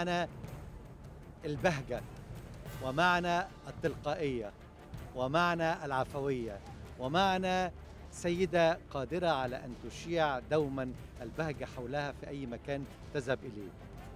معنى البهجة ومعنى التلقائية ومعنى العفوية ومعنى سيدة قادرة على أن تشيع دوما البهجة حولها في أي مكان تذهب إليه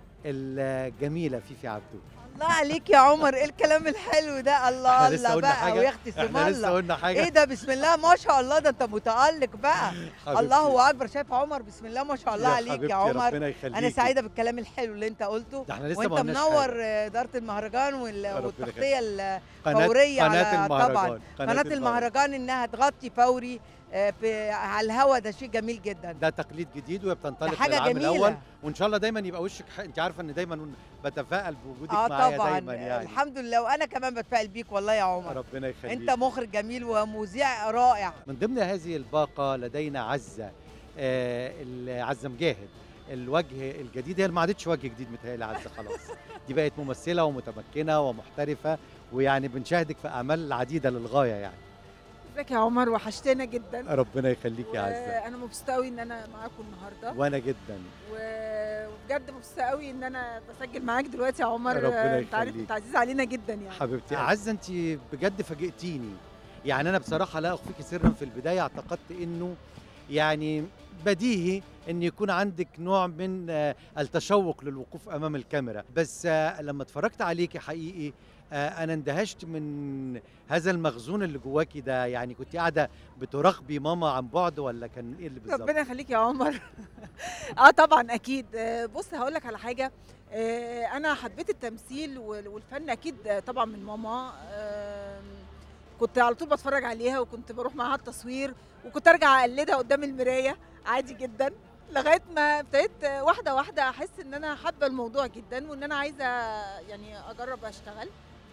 الجميلة فيفي عبدو الله عليك يا عمر ايه الكلام الحلو ده الله إحنا لسه الله قلنا بقى حاجة؟ ويا اختي اسم احنا لسه الله قلنا حاجة ايه ده بسم الله ما شاء الله ده انت متألق بقى حبيبتي. الله اكبر شايف عمر بسم الله ما شاء الله عليك حبيبتي يا عمر ربنا يخليكي انا سعيده بالكلام الحلو اللي انت قلته ده احنا لسه وانت ما قلناش منور حاجة. آه، اداره المهرجان وال- ربنا والتغطيه قناة الفوريه قناة على المهرجان طبعا قناه المهرجان انها تغطي فوري آه، في على الهوا ده شيء جميل جدا ده تقليد جديد وهي بتنطلق ده حاجة للعام جميلة. الاول وان شاء الله دايما يبقى وشك ح... انت عارفه ان دايما بتفائل بوجودك اه معايا طبعا دايما يعني الحمد لله وانا كمان بتفائل بيك والله يا عمر ربنا يخليك انت مخرج جميل ومذيع رائع من ضمن هذه الباقه لدينا عزه آه ال- عزه مجاهد الوجه الجديد هي ما عادتش وجه جديد متهيألي عزه خلاص دي بقت ممثله ومتمكنه ومحترفه ويعني بنشاهدك في اعمال عديده للغايه يعني ازيك يا عمر وحشتنا جدا ربنا يخليك يا عزه انا مبسوطه قوي ان انا معاكم النهارده وانا جدا و- وبجد مبسوطه قوي ان انا بسجل معاك دلوقتي يا عمر ربنا انت عارف يخليك. انت عزيز علينا جدا يعني حبيبتي عزه انت بجد فاجئتيني يعني انا بصراحه لا اخفيك سرا في البدايه اعتقدت انه يعني بديهي ان يكون عندك نوع من آه، التشوق للوقوف امام الكاميرا بس آه، لما اتفرجت عليكي حقيقي آه، انا اندهشت من هذا المخزون اللي جواكي ده يعني كنت قاعده بتراقبي ماما عن بعد ولا كان ايه اللي بالظبط ربنا يخليك يا عمر اه طبعا اكيد آه، بص هقول لك على حاجه آه، انا حبيت التمثيل وال- والفن اكيد آه، طبعا من ماما آم، كنت على طول بتفرج عليها وكنت بروح معاها التصوير وكنت ارجع اقلدها قدام المرايه عادي جدا لغايه ما ابتديت آه، واحده واحده احس ان انا حابه الموضوع جدا وان انا عايزه يعني اجرب اشتغل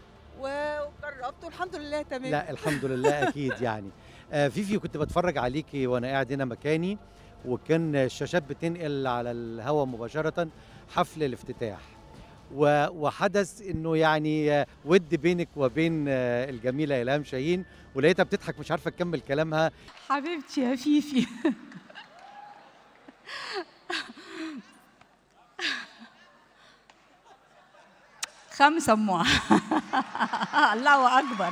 وجربت والحمد لله تمام لا الحمد لله اكيد يعني آه، فيفي كنت بتفرج عليكي وانا قاعد هنا مكاني وكان الشاشات بتنقل على الهواء مباشره حفل الافتتاح و- وحدث انه يعني آه، ود بينك وبين آه، الجميله الهام شاهين ولقيتها بتضحك مش عارفه تكمل كلامها حبيبتي يا فيفي خمسة أموع الله أكبر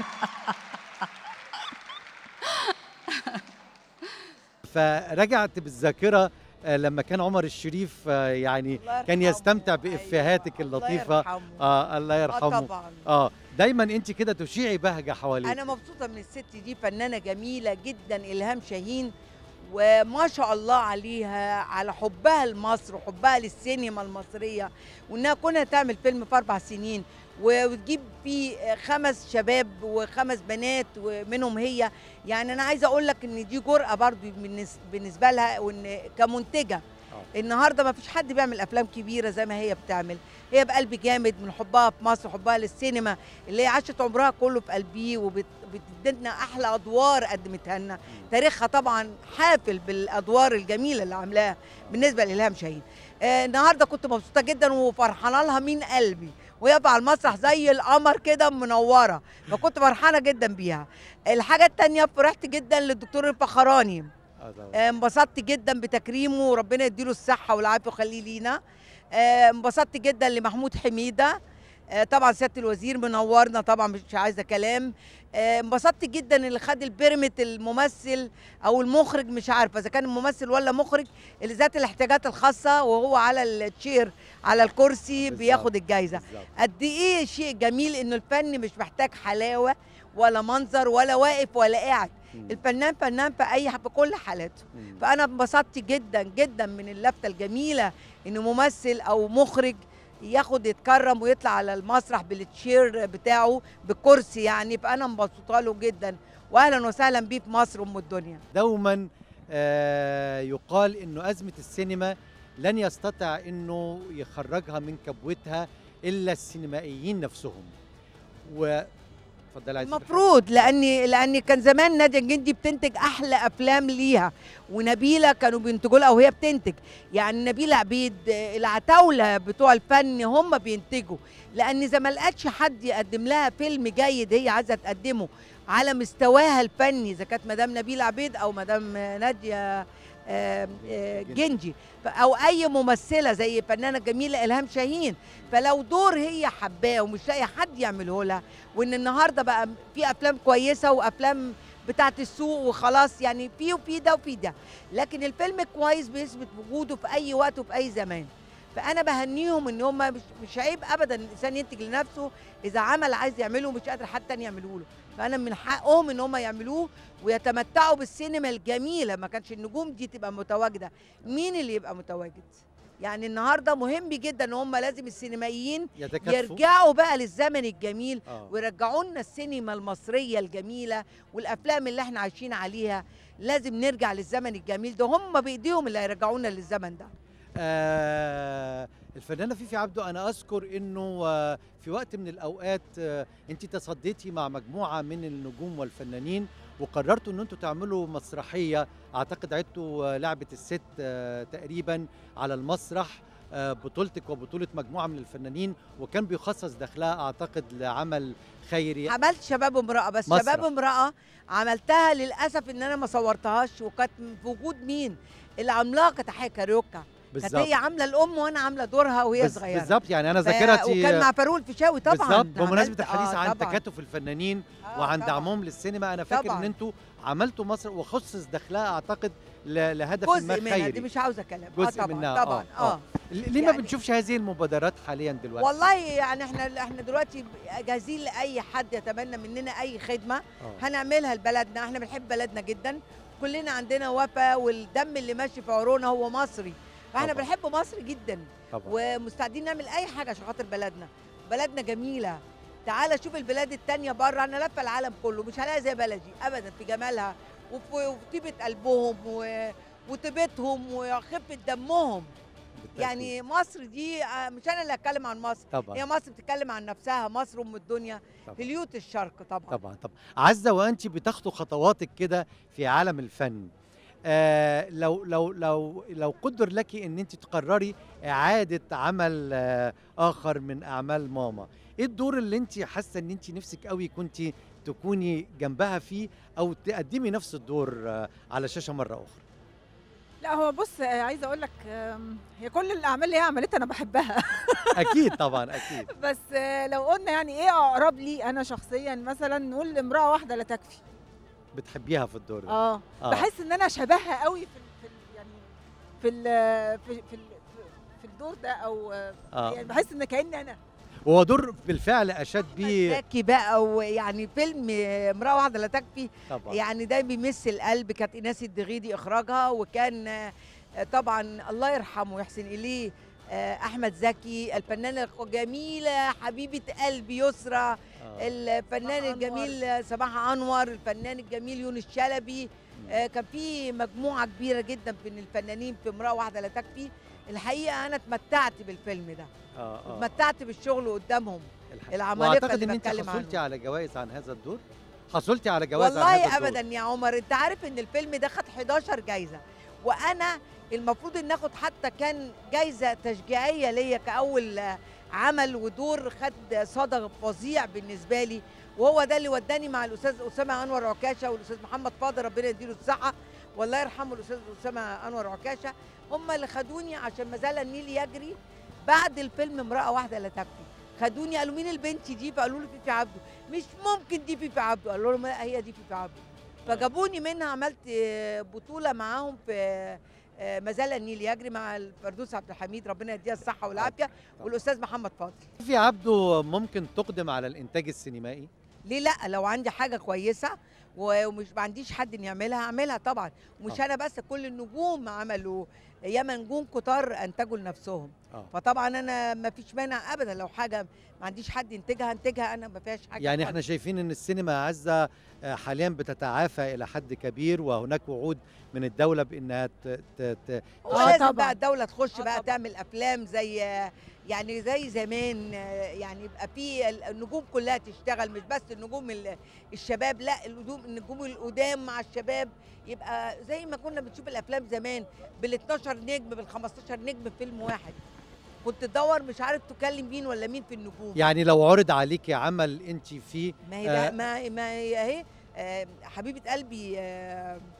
فرجعت بالذاكره آه، لما كان عمر الشريف آه، يعني الله كان يرحمه. يستمتع بافيهاتك أيوة، اللطيفه الله يرحمه. اه الله اه يرحمه طبعا اه دايما انت كده تشيعي بهجه حواليك انا مبسوطه من الست دي فنانه جميله جدا الهام شاهين وما شاء الله عليها على حبها لمصر وحبها للسينما المصريه وانها كونها تعمل فيلم في اربع سنين و- وتجيب فيه خمس شباب وخمس بنات ومنهم هي يعني انا عايزه اقول لك ان دي جرأه برضو بالنس- بالنسبه لها وان كمنتجه آه. النهارده ما فيش حد بيعمل افلام كبيره زي ما هي بتعمل هي بقلب جامد من حبها في مصر وحبها للسينما اللي هي عاشت عمرها كله في قلبي وبتدينا احلى ادوار قدمتها لنا تاريخها طبعا حافل بالادوار الجميله اللي عاملاها بالنسبه لالهام شاهين آه النهارده كنت مبسوطه جدا وفرحانه لها من قلبي وهي على المسرح زي القمر كده منوره فكنت فرحانه جدا بيها الحاجه التانية فرحت جدا للدكتور الفخراني آه طبعاً. آه، انبسطت جدا بتكريمه وربنا يديله الصحه والعافيه ويخليه لينا آه، انبسطت جدا لمحمود حميده آه، طبعا سياده الوزير منورنا طبعا مش عايزه كلام آه، انبسطت جدا اللي خد البيرمت الممثل او المخرج مش عارفه اذا كان ممثل ولا مخرج اللي ذات الاحتياجات الخاصه وهو على التشير على الكرسي بالظبط. بياخد الجايزه بالظبط. قد ايه شيء جميل انه الفن مش محتاج حلاوه ولا منظر ولا واقف ولا قاعد مم. الفنان فنان في اي في كل حالاته مم. فانا انبسطت جدا جدا من اللفته الجميله ان ممثل او مخرج ياخد يتكرم ويطلع على المسرح بالتشير بتاعه بالكرسي يعني فانا مبسوطه له جدا واهلا وسهلا بيه في مصر ام الدنيا دوما آه، يقال انه ازمه السينما لن يستطيع انه يخرجها من كبوتها الا السينمائيين نفسهم و اتفضلي عايزة تقولي المفروض لاني لاني كان زمان ناديه الجندي بتنتج احلى افلام ليها ونبيله كانوا بينتجوا لها وهي بتنتج يعني نبيله عبيد آه، العتاوله بتوع الفن هم بينتجوا لان اذا ما لقتش حد يقدم لها فيلم جيد هي عايزه تقدمه على مستواها الفني اذا كانت مدام نبيله عبيد او مدام ناديه آم، آه، جنجي. جنجي ف- او اي ممثله زي الفنانه الجميله الهام شاهين فلو دور هي حباه ومش لاقي حد يعمله لها وان النهارده بقى في افلام كويسه وافلام بتاعت السوق وخلاص يعني في وفي ده وفي ده لكن الفيلم كويس بيثبت وجوده في اي وقت وفي اي زمان فانا بهنيهم ان هم مش, مش عيب ابدا الانسان ينتج لنفسه اذا عمل عايز يعمله مش قادر حد تاني يعمله له فانا من حقهم ان هم يعملوه ويتمتعوا بالسينما الجميله ما كانش النجوم دي تبقى متواجده مين اللي يبقى متواجد يعني النهارده مهم جدا ان هم لازم السينمائيين يتكاتفوا يرجعوا بقى للزمن الجميل آه. ويرجعوا لنا السينما المصريه الجميله والافلام اللي احنا عايشين عليها لازم نرجع للزمن الجميل ده هم بايديهم اللي هيرجعونا للزمن ده آه الفنانه فيفي عبده انا اذكر انه آه في وقت من الاوقات آه انت تصديتي مع مجموعه من النجوم والفنانين وقررتوا ان انتوا تعملوا مسرحيه اعتقد عدتوا آه لعبه الست آه تقريبا على المسرح آه بطولتك وبطوله مجموعه من الفنانين وكان بيخصص دخلها اعتقد لعمل خيري عملت شباب امراه بس مسرح. شباب امراه عملتها للاسف ان انا ما صورتهاش وكانت في وجود مين العملاقه تحية كاريوكا كانت بالظبط هي عامله الام وانا عامله دورها وهي بز- صغيره بالظبط يعني انا ف- ذاكرتي وكان مع فاروق الفيشاوي طبعا بالظبط بمناسبه عملت- الحديث آه عن طبعاً. تكاتف الفنانين آه وعن طبعاً. دعمهم للسينما انا فاكر طبعاً. ان انتوا عملتوا مصر وخصص دخلها اعتقد ل- لهدف ما جزء منها دي خيري مش عاوزه كلام جزء اه طبعا منها، طبعا آه، اه, ل- ليه ما يعني- بنشوفش هذه المبادرات حاليا دلوقتي والله يعني احنا احنا دلوقتي جاهزين لاي حد يتمنى مننا اي خدمه آه. هنعملها لبلدنا احنا بنحب بلدنا جدا كلنا عندنا وفا والدم اللي ماشي في عروقنا هو مصري فاحنا طبعاً. بنحب مصر جدا طبعا ومستعدين نعمل اي حاجه عشان خاطر بلدنا بلدنا جميله تعالى شوف البلاد التانية بره انا لفه العالم كله مش هلاقي زي بلدي ابدا في جمالها وفي وفي طيبه قلبهم و... وطيبتهم وخفه دمهم بالتأكيد. يعني مصر دي آه، مش انا اللي اتكلم عن مصر طبعا هي مصر بتتكلم عن نفسها مصر ام الدنيا طبعا هليوت الشرق طبعا طبعا طبعا عزه وانت بتخطو خطواتك كده في عالم الفن آه لو لو لو لو قدر لك ان انت تقرري اعاده عمل آه اخر من اعمال ماما ايه الدور اللي انت حاسه ان انت نفسك قوي كنت تكوني جنبها فيه او تقدمي نفس الدور آه على شاشه مره اخرى لا هو بص آه، عايزه اقول لك آم، هي كل الاعمال اللي هي عملتها انا بحبها اكيد طبعا اكيد بس آه، لو قلنا يعني ايه اقرب لي انا شخصيا مثلا نقول امراه واحده لا تكفي بتحبيها في الدور ده اه آه. بحس ان انا شبهها قوي في ال- في ال- يعني في ال- في في, ال- في الدور ده او آه، اه يعني بحس ان كاني انا وهو دور بالفعل اشاد بيه زكي بقى ويعني فيلم امراه واحده لا تكفي طبعا يعني ده بيمس القلب كانت ايناس الدغيدي اخراجها وكان آه، طبعا الله يرحمه ويحسن اليه آه، احمد زكي الفنانه الجميله حبيبه قلبي يسرى آه. الفنان صباح الجميل سماح انور الفنان الجميل يونس شلبي آه، كان في مجموعه كبيره جدا من الفنانين في امراه واحده لا تكفي الحقيقه انا اتمتعت بالفيلم ده اه اه اتمتعت بالشغل قدامهم الحقيقة. العمالقة واعتقد اللي ان انت بتكلم حصلتي عنه. على جوائز عن هذا الدور حصلتي على جوائز عن هذا والله الدور ابدا يا عمر انت عارف ان الفيلم ده خد 11 جايزه وانا المفروض ان اخد حتى كان جايزه تشجيعيه ليا كاول آه، عمل ودور خد صدى فظيع بالنسبه لي وهو ده اللي وداني مع الاستاذ اسامه انور عكاشه والاستاذ محمد فاضل ربنا يديله الصحه والله يرحمه الاستاذ اسامه انور عكاشه هم اللي خدوني عشان ما زال النيل يجري بعد الفيلم امراه واحده لا تكفي خدوني قالوا مين البنت دي فقالوا لي فيفي عبده مش ممكن دي فيفي عبده قالوا لهم لا هي دي فيفي عبده فجابوني منها عملت آه، بطوله معاهم في آه، ما زال النيل يجري مع الفردوس عبد الحميد ربنا يديها الصحه والعافيه والاستاذ محمد فاضل في عبده ممكن تقدم على الانتاج السينمائي ليه لا لو عندي حاجه كويسه و- ومش ما عنديش حد إن يعملها اعملها طبعا مش آه. انا بس كل النجوم عملوا ياما نجوم كتار انتجوا لنفسهم اه فطبعا انا ما فيش مانع ابدا لو حاجه ما عنديش حد ينتجها انتجها انا ما فيهاش حاجه يعني خالص. احنا شايفين ان السينما عزه آه، حاليا بتتعافى الى حد كبير وهناك وعود من الدوله بانها ت... ت... ت... ولازم طبعاً. بقى الدوله تخش آه بقى طبعاً. تعمل افلام زي يعني زي زمان آه، يعني يبقى في ال- النجوم كلها تشتغل مش بس النجوم ال- الشباب لا النجوم النجوم القدام مع الشباب يبقى زي ما كنا بنشوف الافلام زمان بال 12 نجم بال 15 نجم في فيلم واحد كنت تدور مش عارف تكلم مين ولا مين في النجوم يعني لو عرض عليكي عمل انت فيه ما هي آه. بقى ما ما هي اهي آه، حبيبه قلبي آه،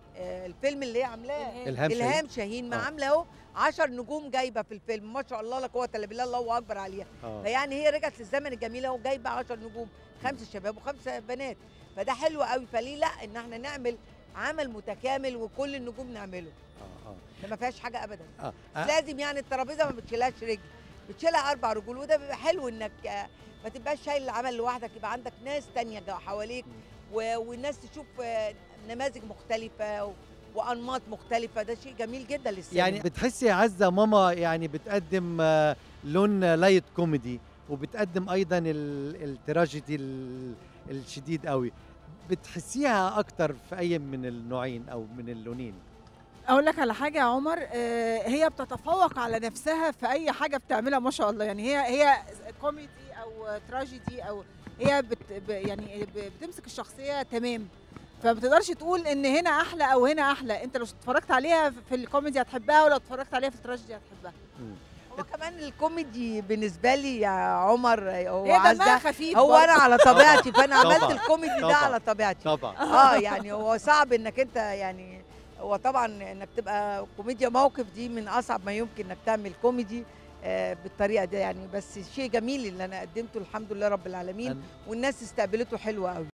آه، الفيلم اللي هي عاملاه الهام شاهين. الهام شاهين ما آه. عامله اهو 10 نجوم جايبه في الفيلم ما شاء الله لا قوه الا بالله الله اكبر عليها آه. فيعني هي رجعت للزمن الجميل اهو جايبه 10 نجوم خمسه شباب وخمسه بنات فده حلو قوي فليه لا ان احنا نعمل عمل متكامل وكل النجوم نعمله آه. آه. ده ما فيهاش حاجه ابدا آه. مش لازم يعني الترابيزه ما بتشيلهاش رجل بتشيلها اربع رجول وده بيبقى حلو انك آه، ما تبقاش شايل العمل لوحدك يبقى عندك ناس تانية جا- حواليك و- والناس تشوف آه، نماذج مختلفه و- وانماط مختلفه ده شيء جميل جدا للسينما يعني بتحسي يا عزه ماما يعني بتقدم آه، لون لايت كوميدي وبتقدم ايضا ال- التراجيدي ال- الشديد قوي بتحسيها اكتر في اي من النوعين او من اللونين اقول لك على حاجه يا عمر آه، هي بتتفوق على نفسها في اي حاجه بتعملها ما شاء الله يعني هي هي كوميدي او تراجيدي او هي بت ب- يعني ب- بتمسك الشخصيه تمام فما تقدرش تقول ان هنا احلى او هنا احلى انت لو اتفرجت عليها في الكوميدي هتحبها ولو اتفرجت عليها في التراجيدي هتحبها هو كمان الكوميدي بالنسبه لي يا عمر هو هي دمها عزه خفيف هو برضه. انا على طبيعتي فانا طبعاً. عملت الكوميدي ده طبعاً. على طبيعتي طبعا اه يعني هو صعب انك انت يعني هو طبعا انك تبقى كوميديا موقف دي من اصعب ما يمكن انك تعمل كوميدي آه بالطريقه دي يعني بس شيء جميل اللي انا قدمته الحمد لله رب العالمين أنا- والناس استقبلته حلوه قوي